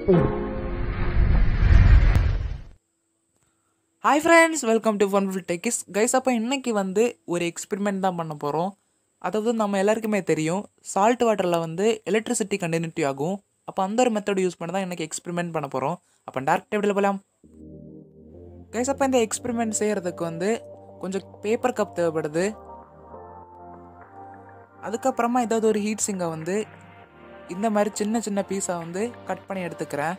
hi friends welcome to funful techies guys அப்போ இன்னைக்கு வந்து ஒரு எக்ஸ்பெரிமெண்ட் தான் பண்ண போகிறோம் அதாவது நம்ம எல்லாருக்குமே தெரியும் சால்ட் வாட்டரில் வந்து எலக்ட்ரிசிட்டி கண்டினியூட்டி ஆகும் அப்போ அந்த ஒரு மெத்தட் யூஸ் பண்ணி தான் இன்றைக்கி எக்ஸ்பெரிமெண்ட் பண்ண போகிறோம் அப்போ டேரக்ட் எப்படி போகலாம் கைஸ் அப்போ இந்த எக்ஸ்பெரிமெண்ட் செய்கிறதுக்கு வந்து கொஞ்சம் பேப்பர் கப் தேவைப்படுது அதுக்கப்புறமா ஏதாவது ஒரு ஹீட் சிங்கை வந்து இந்த மாதிரி சின்ன சின்ன பீஸாக வந்து கட் பண்ணி எடுத்துக்கிறேன்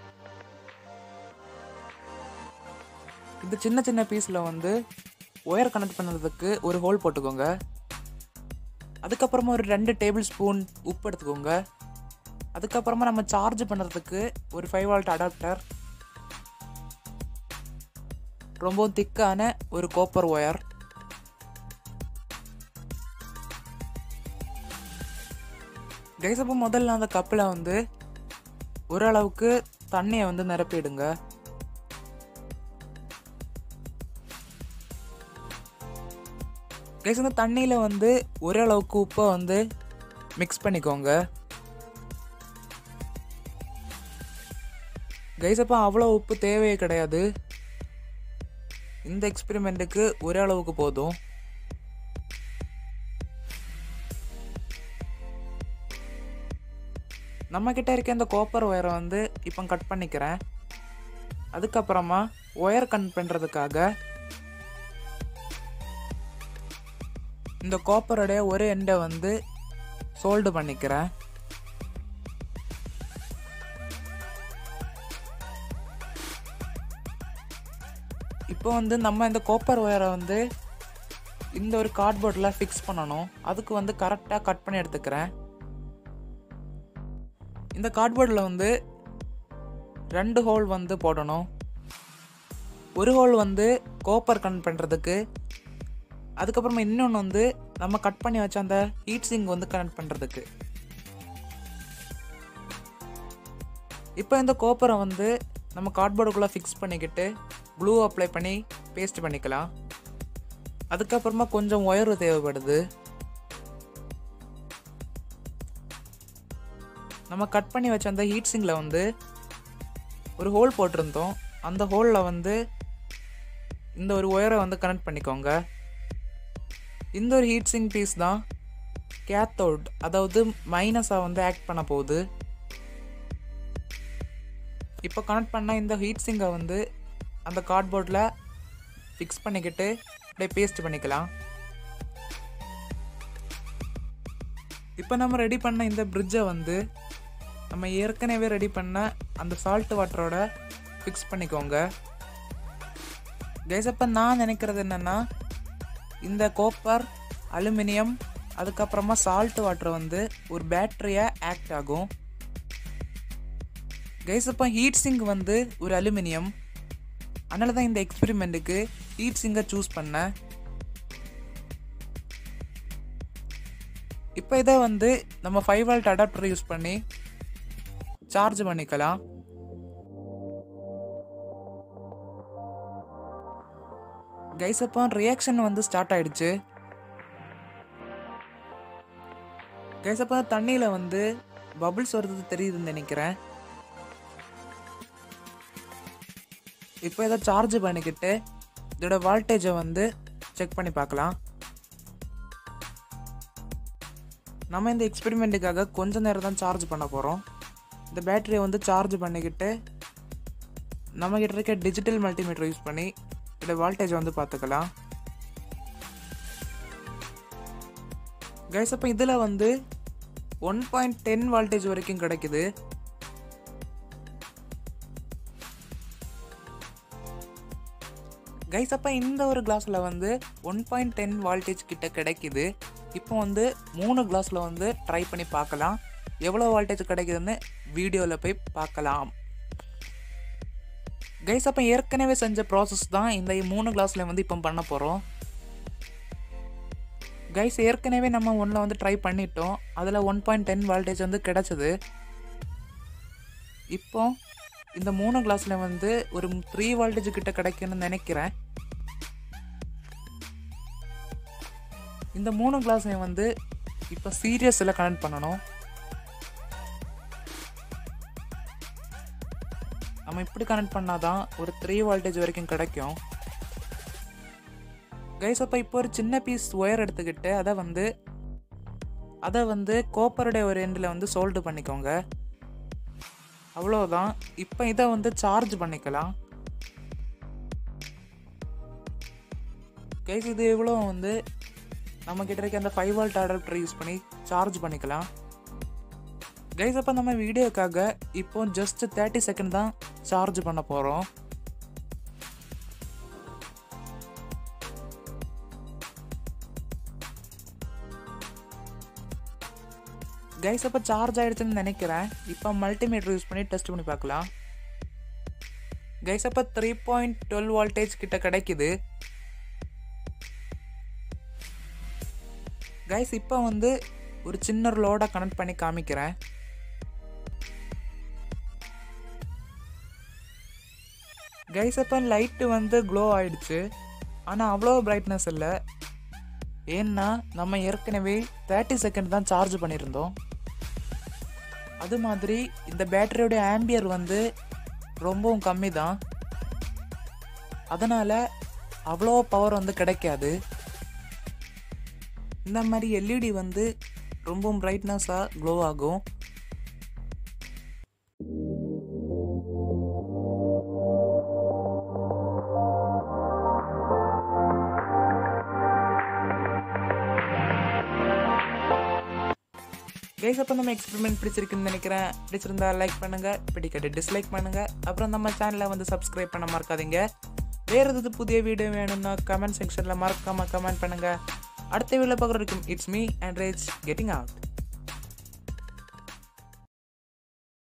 இந்த சின்ன சின்ன பீஸில் வந்து ஒயர் கனெக்ட் பண்ணுறதுக்கு ஒரு ஹோல் போட்டுக்கோங்க அதுக்கப்புறமா ஒரு ரெண்டு டேபிள் ஸ்பூன் உப்பு எடுத்துக்கோங்க அதுக்கப்புறமா நம்ம சார்ஜ் பண்ணுறதுக்கு ஒரு ஃபைவ் வால்ட் அடாப்டர் ரொம்ப திக்கான ஒரு கோப்பர் ஒயர் கைஸ் அப்போ முதல்ல அந்த கப்பில் வந்து ஓரளவுக்கு தண்ணியை வந்து நிரப்பிடுங்க கைஸ் இந்த தண்ணியில் வந்து ஓரளவுக்கு உப்பை வந்து மிக்ஸ் பண்ணிக்கோங்க கைஸ் அப்போ அவ்வளோ உப்பு தேவையே கிடையாது இந்த எக்ஸ்பெரிமெண்ட்டுக்கு ஒரே அளவுக்கு போதும் நம்ம கிட்ட இருக்க இந்த கோப்பர் ஒயரை வந்து இப்போ கட் பண்ணிக்கிறேன் அதுக்கப்புறமா ஒயர் கட் பண்ணுறதுக்காக இந்த கோப்பருடைய ஒரு எண்டை வந்து சோல்டு பண்ணிக்கிறேன் இப்போ வந்து நம்ம இந்த கோப்பர் ஒயரை வந்து இந்த ஒரு கார்ட்போர்டில் ஃபிக்ஸ் பண்ணணும் அதுக்கு வந்து கரெக்டாக கட் பண்ணி எடுத்துக்கிறேன் இந்த கார்ட்போர்டில் வந்து ரெண்டு ஹோல் வந்து போடணும் ஒரு ஹோல் வந்து கோப்பர் கன் பண்ணுறதுக்கு அதுக்கப்புறமா இன்னொன்று வந்து நம்ம கட் பண்ணி வச்ச அந்த ஹீட் சிங் வந்து கனெக்ட் பண்ணுறதுக்கு இப்போ இந்த கோப்பரை வந்து நம்ம கார்ட்போர்டுக்குள்ளே ஃபிக்ஸ் பண்ணிக்கிட்டு ப்ளூ அப்ளை பண்ணி பேஸ்ட் பண்ணிக்கலாம் அதுக்கப்புறமா கொஞ்சம் ஒயர் தேவைப்படுது நம்ம கட் பண்ணி வச்ச அந்த ஹீட் சிங்கில் வந்து ஒரு ஹோல் போட்டிருந்தோம் அந்த ஹோலில் வந்து இந்த ஒரு ஒயரை வந்து கனெக்ட் பண்ணிக்கோங்க இந்த ஒரு ஹீட் சிங் பீஸ் தான் கேத்தோட் அதாவது மைனஸாக வந்து ஆக்ட் பண்ண போகுது இப்போ கனெக்ட் பண்ண இந்த ஹீட் சிங்கை வந்து அந்த கார்ட்போர்டில் ஃபிக்ஸ் பண்ணிக்கிட்டு அப்படியே பேஸ்ட் பண்ணிக்கலாம் இப்போ நம்ம ரெடி பண்ண இந்த பிரிட்ஜை வந்து நம்ம ஏற்கனவே ரெடி பண்ண அந்த சால்ட் வாட்டரோட ஃபிக்ஸ் பண்ணிக்கோங்க கைஸ் அப்போ நான் நினைக்கிறது என்னென்னா இந்த கோப்பர் அலுமினியம் அதுக்கப்புறமா சால்ட் வாட்டர் வந்து ஒரு பேட்டரியாக ஆக்ட் ஆகும் கைஸ் அப்போ ஹீட் சிங்க் வந்து ஒரு அலுமினியம் அதனால தான் இந்த எக்ஸ்பெரிமெண்ட்டுக்கு ஹீட் சிங்கை சூஸ் பண்ணேன் இப்போ இதை வந்து நம்ம ஃபைவ் வால்ட் அடாப்டர் யூஸ் பண்ணி சார்ஜ் பண்ணிக்கலாம் கைஸ் அப்போ ரியாக்ஷன் வந்து ஸ்டார்ட் ஆயிடுச்சு கைஸ் அப்போ தண்ணியில் வந்து பபிள்ஸ் வருது தெரியுதுன்னு நினைக்கிறேன் இப்போ இதை சார்ஜ் பண்ணிக்கிட்டு இதோட வால்டேஜை வந்து செக் பண்ணி பார்க்கலாம் நம்ம இந்த எக்ஸ்பெரிமெண்ட்டுக்காக கொஞ்ச நேரம் தான் சார்ஜ் பண்ண போகிறோம் இந்த பேட்டரியை வந்து சார்ஜ் பண்ணிக்கிட்டு நம்மக்கிட்ட இருக்க டிஜிட்டல் மல்டிமீட்டர் யூஸ் பண்ணி இதோட வால்டேஜ் வந்து பார்த்துக்கலாம் கைஸ் அப்போ இதில் வந்து ஒன் பாயிண்ட் டென் வால்டேஜ் வரைக்கும் கிடைக்குது கைஸ் அப்போ இந்த ஒரு கிளாஸில் வந்து ஒன் பாயிண்ட் டென் வால்டேஜ் கிட்ட கிடைக்குது இப்போ வந்து மூணு கிளாஸில் வந்து ட்ரை பண்ணி பார்க்கலாம் எவ்வளோ வால்டேஜ் கிடைக்குதுன்னு வீடியோவில் போய் பார்க்கலாம் கைஸ் அப்போ ஏற்கனவே செஞ்ச ப்ராசஸ் தான் இந்த மூணு கிளாஸில் வந்து இப்போ பண்ண போகிறோம் கைஸ் ஏற்கனவே நம்ம ஒன்றில் வந்து ட்ரை பண்ணிட்டோம் அதில் ஒன் பாயிண்ட் டென் வால்டேஜ் வந்து கிடச்சிது இப்போ இந்த மூணு கிளாஸில் வந்து ஒரு த்ரீ வால்டேஜ் கிட்ட கிடைக்குன்னு நினைக்கிறேன் இந்த மூணு கிளாஸையும் வந்து இப்போ சீரியஸில் கனெக்ட் பண்ணணும் நம்ம இப்படி கனெக்ட் பண்ணாதான் ஒரு த்ரீ வோல்டேஜ் வரைக்கும் கிடைக்கும் கைஸ் அப்போ இப்போ ஒரு சின்ன பீஸ் ஒயர் எடுத்துக்கிட்டு அதை வந்து அதை வந்து கோப்பருடைய ஒரு எண்டில் வந்து சோல்டு பண்ணிக்கோங்க அவ்வளோதான் இப்போ இதை வந்து சார்ஜ் பண்ணிக்கலாம் கைஸ் இது இவ்வளோ வந்து நம்ம கிட்ட இருக்க அந்த ஃபைவ் வால்ட் அடாப்டர் யூஸ் பண்ணி சார்ஜ் பண்ணிக்கலாம் கைஸ் அப்போ நம்ம வீடியோக்காக இப்போ ஜஸ்ட் தேர்ட்டி செகண்ட் தான் சார்ஜ் பண்ண போகிறோம் கைஸ் அப்போ சார்ஜ் ஆயிடுச்சுன்னு நினைக்கிறேன் இப்போ மல்டிமீட்டர் யூஸ் பண்ணி டெஸ்ட் பண்ணி பார்க்கலாம் கைஸ் அப்போ த்ரீ பாயிண்ட் டுவெல் வோல்டேஜ் கிட்ட கிடைக்குது கைஸ் இப்போ வந்து ஒரு சின்ன லோடாக கனெக்ட் பண்ணி காமிக்கிறேன் கைஸ் அப்போ லைட்டு வந்து க்ளோ ஆயிடுச்சு ஆனால் அவ்வளோ பிரைட்னஸ் இல்லை ஏன்னா நம்ம ஏற்கனவே தேர்ட்டி செகண்ட் தான் சார்ஜ் பண்ணியிருந்தோம் அது மாதிரி இந்த பேட்டரியோட ஆம்பியர் வந்து ரொம்பவும் கம்மி தான் அதனால் அவ்வளோ பவர் வந்து கிடைக்காது இந்த மாதிரி எல்இடி வந்து ரொம்பவும் பிரைட்னஸாக க்ளோ ஆகும் கைஸ் அப்போ நம்ம எக்ஸ்பெரிமெண்ட் பிடிச்சிருக்குன்னு நினைக்கிறேன் பிடிச்சிருந்தா லைக் பண்ணுங்க பிடிக்கட்டு டிஸ்லைக் பண்ணுங்க அப்புறம் நம்ம சேனலை வந்து சப்ஸ்கிரைப் பண்ண மறக்காதீங்க வேற எதாவது புதிய வீடியோ வேணும்னா கமெண்ட் செக்ஷனில் மறக்காம கமெண்ட் பண்ணுங்க அடுத்த வீடியோ பார்க்குற வரைக்கும் it's me and rage getting out